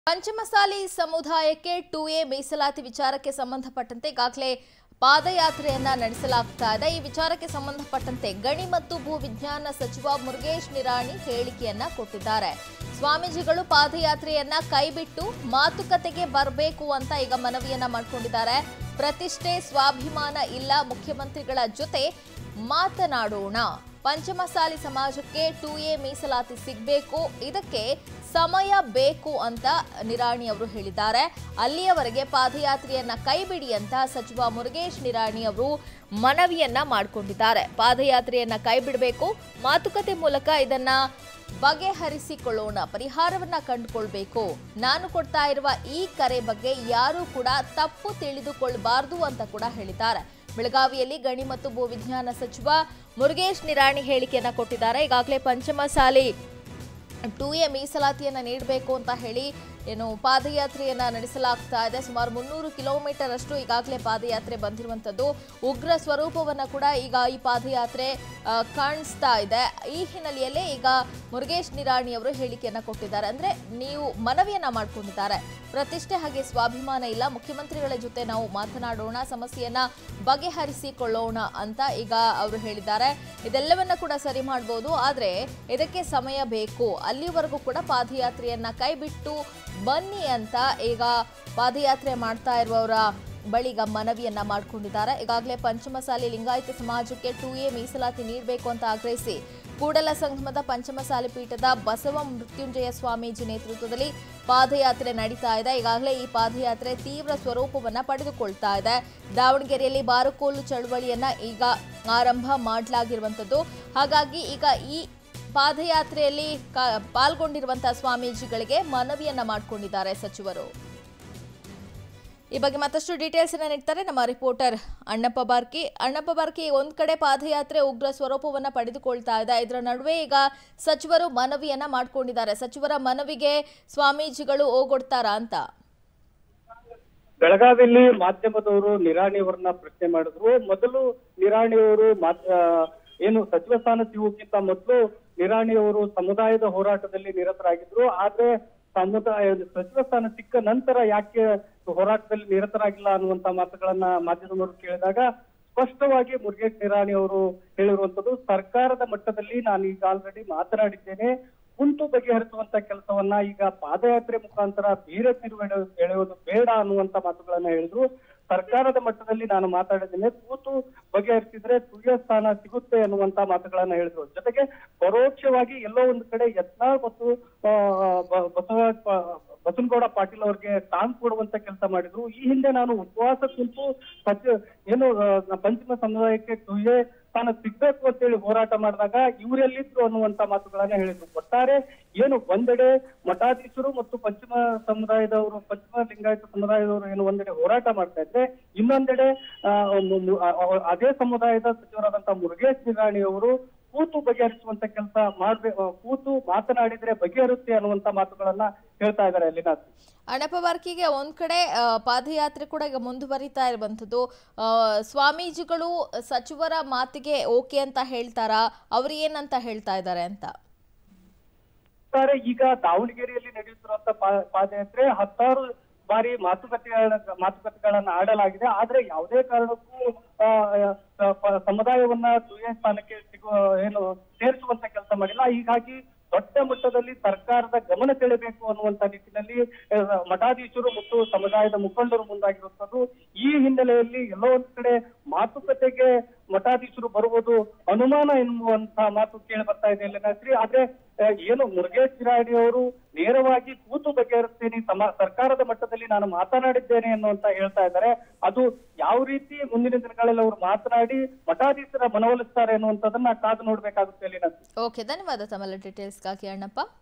ಪಂಚಮಸಾಲಿ ಸಮುದಾಯಕ್ಕೆ to A ಮೀಸಲಾತಿ ವಿಚಾರಕ್ಕೆ ಸಂಬಂಧಪಟ್ಟಂತೆ ಈಗಾಗಲೇ ಪಾದಯಾತ್ರೆಯನ್ನ ನಡೆಸಲಾಗ್ತಾ ಇದೆ ಈ ವಿಚಾರಕ್ಕೆ ಸಂಬಂಧಪಟ್ಟಂತೆ ಗಣಿ ಮತ್ತು ಭೂ ವಿಜ್ಞಾನ ಸಚಿವ ಮುರುಗೇಶ್ ನಿರಾಣಿ ಹೇಳಿಕೆಯನ್ನ ಕೊಟ್ಟಿದ್ದಾರೆ ಸ್ವಾಮೀಜಿಗಳು ಪಾದಯಾತ್ರೆಯನ್ನ ಕೈಬಿಟ್ಟು ಮಾತುಕತೆಗೆ ಬರಬೇಕು ಅಂತ ಈಗ ಮನವಿಯನ್ನ ಮಾಡಿಕೊಂಡಿದ್ದಾರೆ ಪ್ರತಿಷ್ಠೆ ಸ್ವಾಭಿಮಾನ ಇಲ್ಲ ಮುಖ್ಯಮಂತ್ರಿಗಳ ಜೊತೆ ಮಾತನಾಡೋಣ ಪಂಚಮಸಾಲಿ ಸಮಾಜಕ್ಕೆ ಟು ಎ ಮೀಸಲಾತಿ ಸಿಗಬೇಕು ಇದಕ್ಕೆ ಸಮಯ ಬೇಕು ಅಂತ ನಿರಾಣಿ ಅವರು ಹೇಳಿದ್ದಾರೆ ಅಲ್ಲಿಯವರೆಗೆ ಪಾದಯಾತ್ರೆಯನ್ನ ಕೈಬಿಡಿ ಅಂತ ಸಚಿವ ಮುರುಗೇಶ್ ನಿರಾಣಿ ಅವರು ಮನವಿಯನ್ನ ಮಾಡಿಕೊಂಡಿದ್ದಾರೆ ಪಾದಯಾತ್ರೆಯನ್ನ ಕೈಬಿಡಬೇಕು ಮಾತುಕತೆ ಮೂಲಕ ಇದನ್ನ ಬಗೆಹರಿಸಿಕೊಳ್ಳೋಣ ಪರಿಹಾರವನ್ನ ಕಂಡುಕೊಳ್ಬೇಕು ನಾನು ಕೊಡ್ತಾ ಇರುವ ಈ ಕರೆ ಬಗ್ಗೆ ಯಾರೂ ಕೂಡ ತಪ್ಪು ತಿಳಿದುಕೊಳ್ಳಬಾರದು ಅಂತ ಕೂಡ ಹೇಳಿದ್ದಾರೆ ಬೆಳಗಾವಿಯಲ್ಲಿ ಗಣಿ ಮತ್ತು ಭೂ ವಿಜ್ಞಾನ ಸಚಿವ ಮುರುಗೇಶ್ ನಿರಾಣಿ ಹೇಳಿಕೆಯನ್ನ ಕೊಟ್ಟಿದ್ದಾರೆ ಈಗಾಗಲೇ ಪಂಚಮಸಾಲಿ ಟು ಎ ಮೀಸಲಾತಿಯನ್ನ ನೀಡಬೇಕು ಅಂತ ಹೇಳಿ ಏನು ಪಾದಯಾತ್ರೆಯನ್ನ ನಡೆಸಲಾಗ್ತಾ ಇದೆ ಸುಮಾರು ಮುನ್ನೂರು ಕಿಲೋಮೀಟರ್ ಅಷ್ಟು ಈಗಾಗಲೇ ಪಾದಯಾತ್ರೆ ಬಂದಿರುವಂಥದ್ದು ಉಗ್ರ ಸ್ವರೂಪವನ್ನ ಕೂಡ ಈಗ ಈ ಪಾದಯಾತ್ರೆ ಆ, ಕಾಣಿಸ್ತಾ ಇದೆ ಈ ಹಿನ್ನೆಲೆಯಲ್ಲೇ ಈಗ ಮುರುಗೇಶ್ ನಿರಾಣಿ ಅವರು ಹೇಳಿಕೆಯನ್ನ ಕೊಟ್ಟಿದ್ದಾರೆ ಅಂದ್ರೆ ನೀವು ಮನವಿಯನ್ನ ಮಾಡ್ಕೊಂಡಿದ್ದಾರೆ ಪ್ರತಿಷ್ಠೆ ಹಾಗೆ ಸ್ವಾಭಿಮಾನ ಇಲ್ಲ ಮುಖ್ಯಮಂತ್ರಿಗಳ ಜೊತೆ ನಾವು ಮಾತನಾಡೋಣ ಸಮಸ್ಯೆಯನ್ನ ಬಗೆಹರಿಸಿಕೊಳ್ಳೋಣ ಅಂತ ಈಗ ಅವರು ಹೇಳಿದ್ದಾರೆ ಇದೆಲ್ಲವನ್ನ ಕೂಡ ಸರಿ ಮಾಡಬಹುದು ಆದ್ರೆ ಇದಕ್ಕೆ ಸಮಯ ಬೇಕು ಅಲ್ಲಿವರೆಗೂ ಕೂಡ ಪಾದಯಾತ್ರೆಯನ್ನ ಕೈಬಿಟ್ಟು ಬನ್ನಿ ಅಂತ ಈಗ ಪಾದಯಾತ್ರೆ ಮಾಡ್ತಾ ಇರುವವರ ಬಳಿಗ ಮನವಿಯನ್ನ ಮಾಡಿಕೊಂಡಿದ್ದಾರೆ ಈಗಾಗಲೇ ಪಂಚಮಸಾಲಿ ಲಿಂಗಾಯತ ಸಮಾಜಕ್ಕೆ ಟು ಎ ಮೀಸಲಾತಿ ನೀಡಬೇಕು ಅಂತ ಆಗ್ರಹಿಸಿ ಕೂಡಲ ಸಂಗಮದ ಪಂಚಮಸಾಲಿ ಪೀಠದ ಬಸವ ಮೃತ್ಯುಂಜಯ ಸ್ವಾಮೀಜಿ ನೇತೃತ್ವದಲ್ಲಿ ಪಾದಯಾತ್ರೆ ನಡೀತಾ ಇದೆ ಈಗಾಗಲೇ ಈ ಪಾದಯಾತ್ರೆ ತೀವ್ರ ಸ್ವರೂಪವನ್ನ ಪಡೆದುಕೊಳ್ತಾ ಇದೆ ದಾವಣಗೆರೆಯಲ್ಲಿ ಬಾರುಕೋಲು ಚಳವಳಿಯನ್ನ ಈಗ ಆರಂಭ ಮಾಡಲಾಗಿರುವಂಥದ್ದು ಹಾಗಾಗಿ ಈಗ ಈ ಪಾದಯಾತ್ರೆಯಲ್ಲಿ ಕ- ಪಾಲ್ಗೊಂಡಿರುವಂತಹ ಸ್ವಾಮೀಜಿಗಳಿಗೆ ಮನವಿಯನ್ನ ಮಾಡಿಕೊಂಡಿದ್ದಾರೆ ಸಚಿವರು ಈ ಬಗ್ಗೆ ಮತ್ತಷ್ಟು ಡೀಟೇಲ್ಸ್ ಅನ್ನ ನೀಡ್ತಾರೆ ನಮ್ಮ ರಿಪೋರ್ಟರ್ ಅಣ್ಣಪ್ಪ ಬಾರ್ಕಿ ಅಣ್ಣಪ್ಪ ಬಾರ್ಕಿ ಒಂದ್ ಕಡೆ ಪಾದಯಾತ್ರೆ ಉಗ್ರ ಸ್ವರೂಪವನ್ನ ಪಡೆದುಕೊಳ್ತಾ ಇದೆ ಇದರ ನಡುವೆ ಈಗ ಸಚಿವರು ಮನವಿಯನ್ನ ಮಾಡ್ಕೊಂಡಿದ್ದಾರೆ ಸಚಿವರ ಮನವಿಗೆ ಸ್ವಾಮೀಜಿಗಳು ಓಗೊಡ್ತಾರಾ ಅಂತ ಬೆಳಗಾವಿಯಲ್ಲಿ ಮಾಧ್ಯಮದವರು ನಿರಾಣಿ ಅವರನ್ನ ಪ್ರಶ್ನೆ ಮಾಡಿದ್ರು ಮೊದಲು ನಿರಾಣಿ ಅವರು ಮಾತ್- ಆ, ಏನು ಸಚಿವ ಸ್ಥಾನ ಸಿಗುವುದಕ್ಕಿಂತ ಮೊದಲು ನಿರಾಣಿ ಅವರು ಸಮುದಾಯದ ಹೋರಾಟದಲ್ಲಿ ನಿರತರಾಗಿದ್ರು ಆದ್ರೆ ಸಮುದಾಯ ಸಚಿವ ಸ್ಥಾನ ಸಿಕ್ಕ ನಂತರ ಯಾಕೆ ಹೋರಾಟದಲ್ಲಿ ನಿರತರಾಗಿಲ್ಲ ಅನ್ನುವಂತ ಮಾತುಗಳನ್ನ ಮಾಧ್ಯಮದವರು ಕೇಳಿದಾಗ ಸ್ಪಷ್ಟವಾಗಿ ಮುರುಗೇಶ್ ನಿರಾಣಿ ಅವರು ಹೇಳಿರುವಂತದ್ದು ಸರ್ಕಾರದ ಮಟ್ಟದಲ್ಲಿ ನಾನು ಈಗ ಆಲ್ರೆಡಿ ಮಾತನಾಡಿದ್ದೇನೆ ಕುಂತು ಬಗೆಹರಿಸುವಂತ ಕೆಲಸವನ್ನ ಈಗ ಪಾದಯಾತ್ರೆ ಮುಖಾಂತರ ಬೇರೆ ತಿರುವು ಎಳೆ- ಎಳೆಯೋದು ಬೇಡ ಅನ್ನುವಂತ ಮಾತುಗಳನ್ನ ಹೇಳಿದ್ರು ಸರ್ಕಾರದ ಮಟ್ಟದಲ್ಲಿ ನಾನು ಮಾತಾಡಿದ್ದೇನೆ ಕೂತು ಬಗೆಹರಿಸಿದ್ರೆ ತುಳಿಯ ಸ್ಥಾನ ಸಿಗುತ್ತೆ ಅನ್ನುವಂತ ಮಾತುಗಳನ್ನ ಹೇಳಿದ್ರು ಜೊತೆಗೆ ಪರೋಕ್ಷವಾಗಿ ಎಲ್ಲೋ ಒಂದು ಕಡೆ ಯತ್ನಾಳ್ ಮತ್ತು ಆ, ಬ- ಬಸವರಾಜ್ ಪ- ಬಸವನಗೌಡ ಪಾಟೀಲ್ ಅವರಿಗೆ ಟಾಂಗ್ ಕೊಡುವಂತ ಕೆಲಸ ಮಾಡಿದ್ರು ಈ ಹಿಂದೆ ನಾನು ಉಪವಾಸ ಕುಂತು ಸತ್ಯ ಏನು ಆ, ಪಂಚಮ ಸಮುದಾಯಕ್ಕೆ ತುಳಿಯ ಸ್ಥಾನ ಸಿಗ್ಬೇಕು ಅಂತೇಳಿ ಹೋರಾಟ ಮಾಡಿದಾಗ ಇವರೆಲ್ಲಿದ್ರು ಅನ್ನುವಂತ ಮಾತುಗಳನ್ನ ಹೇಳಿದ್ರು ಒಟ್ಟಾರೆ ಏನು ಒಂದೆಡೆ ಮಠಾಧೀಶರು ಮತ್ತು ಪಶ್ಚಿಮ ಸಮುದಾಯದವರು ಪಶ್ಚಿಮ ಲಿಂಗಾಯತ ಸಮುದಾಯದವರು ಏನು ಒಂದೆಡೆ ಹೋರಾಟ ಮಾಡ್ತಾ ಇದ್ರೆ ಇನ್ನೊಂದೆಡೆ ಆ, ಮು- ಮು- ಆ- ಆ- ಅದೇ ಸಮುದಾಯದ ಸಚಿವರಾದಂತಹ ಮುರುಗೇಶ್ ನಿರಾಣಿ ಅವರು ಕೂತು ಬಗೆಹರಿಸುವಂತ ಕೆಲಸ ಮಾಡ್ಬೇಕು ಕೂತು ಮಾತನಾಡಿದ್ರೆ ಬಗೆಹರುತ್ತೆ ಅನ್ನುವಂತ ಮಾತುಗಳನ್ನ ಹೇಳ್ತಾ ಇದ್ದಾರೆ ಅಲ್ಲಿನ ಅಣ್ಣಪ್ಪ ಬಾರ್ಕಿಗೆ ಒಂದ್ ಕಡೆ ಆ, ಪಾದಯಾತ್ರೆ ಕೂಡ ಈಗ ಮುಂದುವರಿತಾ ಇರುವಂಥದ್ದು ಆ, ಸ್ವಾಮೀಜಿಗಳು ಸಚಿವರ ಮಾತಿಗೆ ಓಕೆ ಅಂತ ಹೇಳ್ತಾರಾ ಅವ್ರು ಏನಂತ ಹೇಳ್ತಾ ಇದ್ದಾರೆ ಅಂತ ಒಟ್ಟಾರೆ ಈಗ ದಾವಣಗೆರೆಯಲ್ಲಿ ನಡೆಯುತ್ತಿರುವಂತ ಪಾ- ಪಾದಯಾತ್ರೆ ಹತ್ತಾರು ಬಾರಿ ಮಾತುಕತೆಗಳ ಮಾತುಕತೆಗಳನ್ನ ಆಡಲಾಗಿದೆ ಆದ್ರೆ ಯಾವುದೇ ಕಾರಣಕ್ಕೂ ಆ, ಆ, ಪ- ಸಮುದಾಯವನ್ನ ತುಳಿಯ ಸ್ಥಾನಕ್ಕೆ ಸಿಗುವ ಏನು ಸೇರಿಸುವಂತ ಕೆಲಸ ಮಾಡಿಲ್ಲ ಹೀಗಾಗಿ ದೊಡ್ಡ ಮಟ್ಟದಲ್ಲಿ ಸರ್ಕಾರದ ಗಮನ ಸೆಳೆಬೇಕು ಅನ್ನುವಂತ ನಿಟ್ಟಿನಲ್ಲಿ ಆ, ಮಠಾಧೀಶರು ಮತ್ತು ಸಮುದಾಯದ ಮುಖಂಡರು ಮುಂದಾಗಿರುವಂತದ್ದು ಈ ಹಿನ್ನೆಲೆಯಲ್ಲಿ ಎಲ್ಲೋ ಒಂದ್ ಕಡೆ ಮಾತುಕತೆಗೆ ಮಠಾಧೀಶರು ಬರುವುದು ಅನುಮಾನ ಎನ್ನುವಂತ ಮಾತು ಕೇಳಿ ಬರ್ತಾ ಇದೆ ಎಲ್ಲಿನಾದ್ರಿ ಆದ್ರೆ ಆ, ಏನು ಮುರುಗೇಶ್ ನಿರಾಣಿ ಅವರು ನೇರವಾಗಿ ಕೂತು ಬಗೆಹರಿಸ್ತೇನೆ ಸಮ ಸರ್ಕಾರದ ಮಟ್ಟದಲ್ಲಿ ನಾನು ಮಾತನಾಡಿದ್ದೇನೆ ಅನ್ನುವಂತ ಹೇಳ್ತಾ ಇದ್ದಾರೆ ಅದು ಯಾವ ರೀತಿ ಮುಂದಿನ ದಿನಗಳಲ್ಲಿ ಅವರು ಮಾತನಾಡಿ ಮಠಾಧೀಶರ ಮನವೊಲಿಸ್ತಾರೆ ಅನ್ನುವಂಥದ್ದನ್ನ ಕಾದು ನೋಡ್ಬೇಕಾಗುತ್ತೆ ಎಲ್ಲಿನ ಓಕೆ ಧನ್ಯವಾದ ತಮ್ಮೆಲ್ಲ ಡೀಟೇಲ್ಸ್ಗಾಗಿ ಅಣ್ಣಪ್ಪ